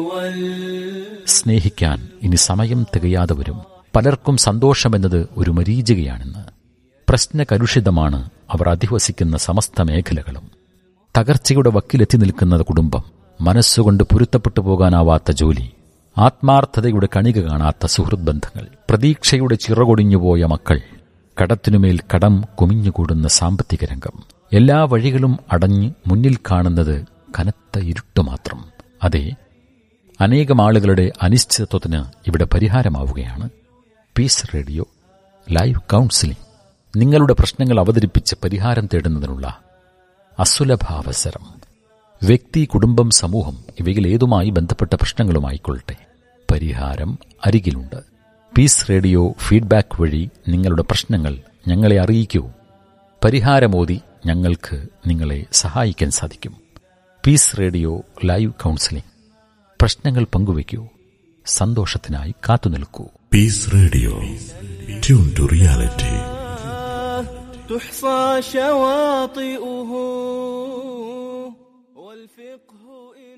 സ്നേഹിക്കാൻ ഇനി സമയം തികയാതെ വരും പലർക്കും സന്തോഷമെന്നത് ഒരു മരീചികയാണെന്ന് പ്രശ്നകലുഷിതമാണ് അവർ അധിവസിക്കുന്ന സമസ്ത മേഖലകളും തകർച്ചയുടെ വക്കിലെത്തി നിൽക്കുന്ന കുടുംബം മനസ്സുകൊണ്ട് പൊരുത്തപ്പെട്ടു പോകാനാവാത്ത ജോലി ആത്മാർത്ഥതയുടെ കണിക കാണാത്ത സുഹൃത് ബന്ധങ്ങൾ പ്രതീക്ഷയുടെ ചിറകൊടിഞ്ഞുപോയ മക്കൾ കടത്തിനുമേൽ കടം കുമിഞ്ഞുകൂടുന്ന സാമ്പത്തിക രംഗം എല്ലാ വഴികളും അടഞ്ഞ് മുന്നിൽ കാണുന്നത് കനത്ത ഇരുട്ട് മാത്രം അതെ അനേകം ആളുകളുടെ അനിശ്ചിതത്വത്തിന് ഇവിടെ പരിഹാരമാവുകയാണ് പീസ് റേഡിയോ ലൈവ് കൗൺസിലിംഗ് നിങ്ങളുടെ പ്രശ്നങ്ങൾ അവതരിപ്പിച്ച് പരിഹാരം തേടുന്നതിനുള്ള അസുലഭാവസരം വ്യക്തി കുടുംബം സമൂഹം ഇവയിൽ ഏതുമായി ബന്ധപ്പെട്ട പ്രശ്നങ്ങളുമായിക്കൊള്ളട്ടെ പരിഹാരം അരികിലുണ്ട് പീസ് റേഡിയോ ഫീഡ്ബാക്ക് വഴി നിങ്ങളുടെ പ്രശ്നങ്ങൾ ഞങ്ങളെ അറിയിക്കൂ പരിഹാരമോതി ഞങ്ങൾക്ക് നിങ്ങളെ സഹായിക്കാൻ സാധിക്കും പീസ് റേഡിയോ ലൈവ് കൗൺസിലിംഗ് പ്രശ്നങ്ങൾ പങ്കുവയ്ക്കൂ സന്തോഷത്തിനായി കാത്തുനിൽക്കൂ Peace Radio. Tune to reality. تحصى شواطئه والفقه إن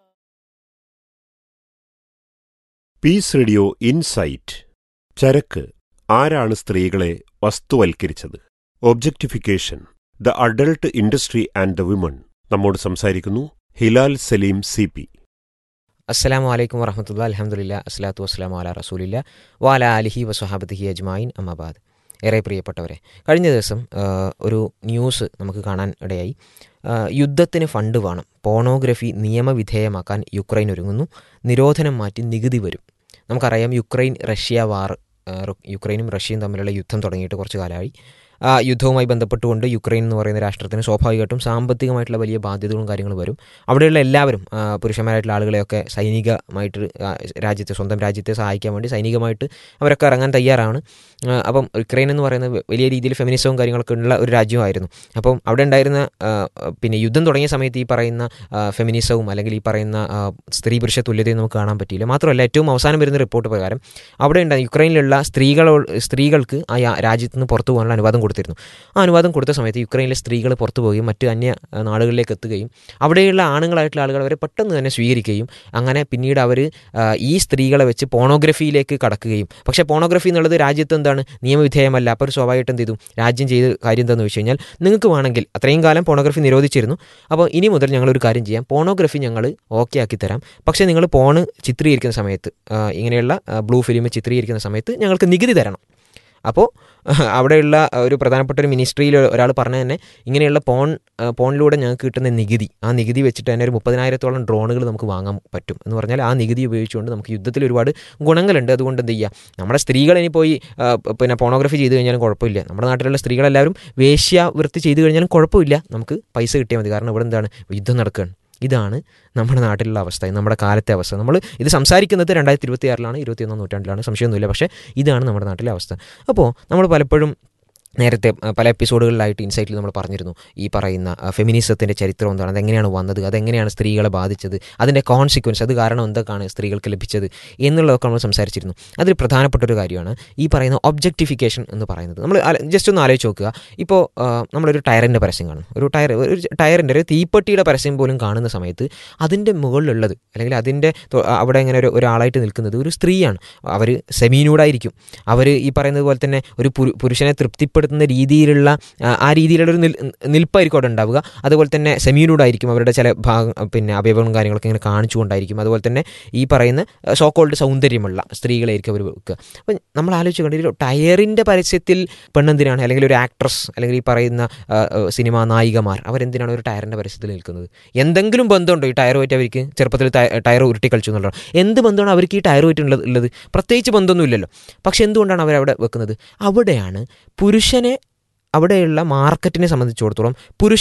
peace radio insight ചരക്ക് ആരാണ് സ്ത്രീകളെ വസ്തുവൽക്കരിച്ചത് objectification the adult industry and the women നമ്മോട് സംസാരിക്കുന്നു ഹിലാൽ സലീം സി പി അസ്സലാമു അലൈക്കും വറഹമത്തുള്ള അലഹമുല്ല അസ്ലാത്തു വസ്സലാമു അല റസൂലില്ല വാല അലിഹി വസുഹാബത്തിഹി അജ്മായിൻ അമ്മബാദ് ഏറെ പ്രിയപ്പെട്ടവരെ കഴിഞ്ഞ ദിവസം ആ, ഒരു ന്യൂസ് നമുക്ക് കാണാൻ ഇടയായി ആ, യുദ്ധത്തിന് ഫണ്ട് വേണം പോണോഗ്രഫി നിയമവിധേയമാക്കാൻ യുക്രൈൻ ഒരുങ്ങുന്നു നിരോധനം മാറ്റി നികുതി വരും നമുക്കറിയാം യുക്രൈൻ റഷ്യ വാർ ആ, റു- യുക്രൈനും റഷ്യയും തമ്മിലുള്ള യുദ്ധം തുടങ്ങിയിട്ട് കുറച്ച് കാലമായി ആ യുദ്ധവുമായി ബന്ധപ്പെട്ടുകൊണ്ട് യുക്രൈൻ എന്ന് പറയുന്ന രാഷ്ട്രത്തിന് സ്വാഭാവികമായിട്ടും സാമ്പത്തികമായിട്ടുള്ള വലിയ ബാധ്യതകളും കാര്യങ്ങളും വരും അവിടെയുള്ള എല്ലാവരും ആ, പുരുഷന്മാരായിട്ടുള്ള ആളുകളെയൊക്കെ സൈനികമായിട്ട് ആ, രാജ്യത്തെ സ്വന്തം രാജ്യത്തെ സഹായിക്കാൻ വേണ്ടി സൈനികമായിട്ട് അവരൊക്കെ ഇറങ്ങാൻ തയ്യാറാണ് ആ, അപ്പം യുക്രൈൻ എന്ന് പറയുന്നത് വലിയ രീതിയിൽ ഫെമിനിസവും കാര്യങ്ങളൊക്കെ ഉള്ള ഒരു രാജ്യമായിരുന്നു അപ്പം അവിടെ ഉണ്ടായിരുന്ന ആ, പിന്നെ യുദ്ധം തുടങ്ങിയ സമയത്ത് ഈ പറയുന്ന ആ, ഫെമിനിസവും അല്ലെങ്കിൽ ഈ പറയുന്ന ആ, സ്ത്രീ പുരുഷ തുല്യതയും നമുക്ക് കാണാൻ പറ്റിയില്ല മാത്രമല്ല ഏറ്റവും അവസാനം വരുന്ന റിപ്പോർട്ട് പ്രകാരം അവിടെ ഉണ്ടായ യുക്രൈനിലുള്ള സ്ത്രീകളോ സ്ത്രീകൾക്ക് ആ യാ- രാജ്യത്ത് നിന്ന് പുറത്തു പോകാനുള്ള അനുവാദം കൊടുത്തിരുന്നു ആ അനുവാദം കൊടുത്ത സമയത്ത് യുക്രൈനിലെ സ്ത്രീകൾ പുറത്തു പോവുകയും മറ്റ് അന്യ ആ, നാടുകളിലേക്ക് എത്തുകയും അവിടെയുള്ള ആണുങ്ങളായിട്ടുള്ള ആളുകൾ അവരെ പെട്ടെന്ന് തന്നെ സ്വീകരിക്കുകയും അങ്ങനെ പിന്നീട് അവർ ഈ സ്ത്രീകളെ വെച്ച് പോണോഗ്രഫിയിലേക്ക് കടക്കുകയും പക്ഷേ പോണോഗ്രഫി എന്നുള്ളത് രാജ്യത്ത് എന്താണ് നിയമവിധേയമല്ല അപ്പോൾ ഒരു സ്വാഭാവികമായിട്ടും എന്ത് ചെയ്തു രാജ്യം ചെയ്ത കാര്യം എന്താണെന്ന് വെച്ച് കഴിഞ്ഞാൽ നിങ്ങൾക്ക് വേണമെങ്കിൽ അത്രയും കാലം പോണോഗ്രഫി നിരോധിച്ചിരുന്നു അപ്പോൾ ഇനി മുതൽ ഞങ്ങൾ ഒരു കാര്യം ചെയ്യാം പോണോഗ്രഫി ഞങ്ങൾ ഓക്കെ ആക്കി തരാം പക്ഷേ നിങ്ങൾ പോണ് ചിത്രീകരിക്കുന്ന സമയത്ത് ആ, ഇങ്ങനെയുള്ള ബ്ലൂ ഫിലിം ചിത്രീകരിക്കുന്ന സമയത്ത് ഞങ്ങൾക്ക് നികുതി തരണം അപ്പോൾ അവിടെയുള്ള ഒരു പ്രധാനപ്പെട്ട ഒരു മിനിസ്ട്രിയിൽ ഒരാൾ പറഞ്ഞ തന്നെ ഇങ്ങനെയുള്ള പോൺ ആ, പോണിലൂടെ ഞങ്ങൾക്ക് കിട്ടുന്ന നികുതി ആ നികുതി വെച്ചിട്ട് തന്നെ ഒരു മുപ്പതിനായിരത്തോളം ഡ്രോണുകൾ നമുക്ക് വാങ്ങാൻ പറ്റും എന്ന് പറഞ്ഞാൽ ആ നികുതി ഉപയോഗിച്ചുകൊണ്ട് നമുക്ക് യുദ്ധത്തിൽ ഒരുപാട് ഗുണങ്ങളുണ്ട് അതുകൊണ്ട് എന്ത് ചെയ്യുക നമ്മുടെ സ്ത്രീകൾ ഇനി പോയി ആ, പ- പിന്നെ പോണോഗ്രഫി ചെയ്ത് കഴിഞ്ഞാലും കുഴപ്പമില്ല നമ്മുടെ നാട്ടിലുള്ള സ്ത്രീകളെല്ലാവരും വേശ്യാവൃത്തി ചെയ്ത് കഴിഞ്ഞാലും കുഴപ്പമില്ല നമുക്ക് പൈസ കിട്ടിയാൽ മതി കാരണം ഇവിടെ എന്താണ് യുദ്ധം നടക്കുകയാണ് ഇതാണ് നമ്മുടെ നാട്ടിലുള്ള അവസ്ഥ നമ്മുടെ കാലത്തെ അവസ്ഥ നമ്മൾ ഇത് സംസാരിക്കുന്നത് രണ്ടായിരത്തി ഇരുപത്തി ആറിലാണ് ഇരുപത്തിയൊന്നാം നൂറ്റാണ്ടിലാണ് സംശയമൊന്നുമില്ല പക്ഷേ ഇതാണ് നമ്മുടെ നാട്ടിലെ അവസ്ഥ അപ്പോൾ നമ്മൾ പലപ്പോഴും നേരത്തെ ആ, പല എപ്പിസോഡുകളിലായിട്ട് ഇൻസൈറ്റിൽ നമ്മൾ പറഞ്ഞിരുന്നു ഈ പറയുന്ന ഫെമിനിസത്തിൻ്റെ ചരിത്രം എന്താണ് അതെങ്ങനെയാണ് വന്നത് അതെങ്ങനെയാണ് സ്ത്രീകളെ ബാധിച്ചത് അതിൻ്റെ കോൺസിക്വൻസ് അത് കാരണം എന്തൊക്കെയാണ് സ്ത്രീകൾക്ക് ലഭിച്ചത് എന്നുള്ളതൊക്കെ നമ്മൾ സംസാരിച്ചിരുന്നു അതിൽ പ്രധാനപ്പെട്ട ഒരു കാര്യമാണ് ഈ പറയുന്ന ഒബ്ജക്റ്റിഫിക്കേഷൻ എന്ന് പറയുന്നത് നമ്മൾ ജസ്റ്റ് ഒന്ന് ആലോചിച്ച് നോക്കുക ഇപ്പോൾ ആ, നമ്മളൊരു ടയറിൻ്റെ പരസ്യം കാണും ഒരു ടയർ ഒരു ടയറിൻ്റെ ഒരു തീപ്പെട്ടിയുടെ പരസ്യം പോലും കാണുന്ന സമയത്ത് അതിൻ്റെ മുകളിലുള്ളത് അല്ലെങ്കിൽ അതിൻ്റെ തൊ- അവിടെ ഇങ്ങനെ ഒരു ഒരാളായിട്ട് നിൽക്കുന്നത് ഒരു സ്ത്രീയാണ് അവർ സെമീനൂടായിരിക്കും അവർ ഈ പറയുന്നത് പോലെ തന്നെ ഒരു പുരു- പുരുഷനെ തൃപ്തിപ്പെടുത്തുന്ന രീതിയിലുള്ള ആ, ആ രീതിയിലുള്ള ഒരു നിൽ നിൽപ്പായിരിക്കും അവിടെ ഉണ്ടാവുക അതുപോലെ തന്നെ സെമീനൂടായിരിക്കും അവരുടെ ചില ഭാഗം പിന്നെ അവയവങ്ങളും കാര്യങ്ങളൊക്കെ ഇങ്ങനെ കാണിച്ചുകൊണ്ടായിരിക്കും അതുപോലെ തന്നെ ഈ പറയുന്ന സോക്കോൾഡ് സൗന്ദര്യമുള്ള സ്ത്രീകളായിരിക്കും അവർ വെക്കുക അപ്പം നമ്മൾ ആലോചിച്ച് കണ്ടിട്ട് ടയറിൻ്റെ പരസ്യത്തിൽ പെണ്ണെന്തിനാണ് അല്ലെങ്കിൽ ഒരു ആക്ട്രസ് അല്ലെങ്കിൽ ഈ പറയുന്ന ആ, ആ, സിനിമാ നായികമാർ അവരെന്തിനാണ് ഒരു ടയറിൻ്റെ പരസ്യത്തിൽ നിൽക്കുന്നത് എന്തെങ്കിലും ബന്ധമുണ്ടോ ഈ ടയറുമായിട്ട് അവർക്ക് ചെറുപ്പത്തിൽ ടയ- ടയർ ഉരുട്ടി കളിച്ചു എന്നുള്ളത് എന്ത് ബന്ധമാണ് അവർക്ക് ഈ ടയറുമായിട്ട് ഉള്ളത് ഉള്ളത് പ്രത്യേകിച്ച് ബന്ധമൊന്നുമില്ലല്ലോ പക്ഷെ എന്തുകൊണ്ടാണ് അവരവിടെ വെക്കുന്നത് അവിടെയാണ് പുരുഷനെ അവിടെയുള്ള മാർക്കറ്റിനെ സംബന്ധിച്ചിടത്തോളം പുരുഷ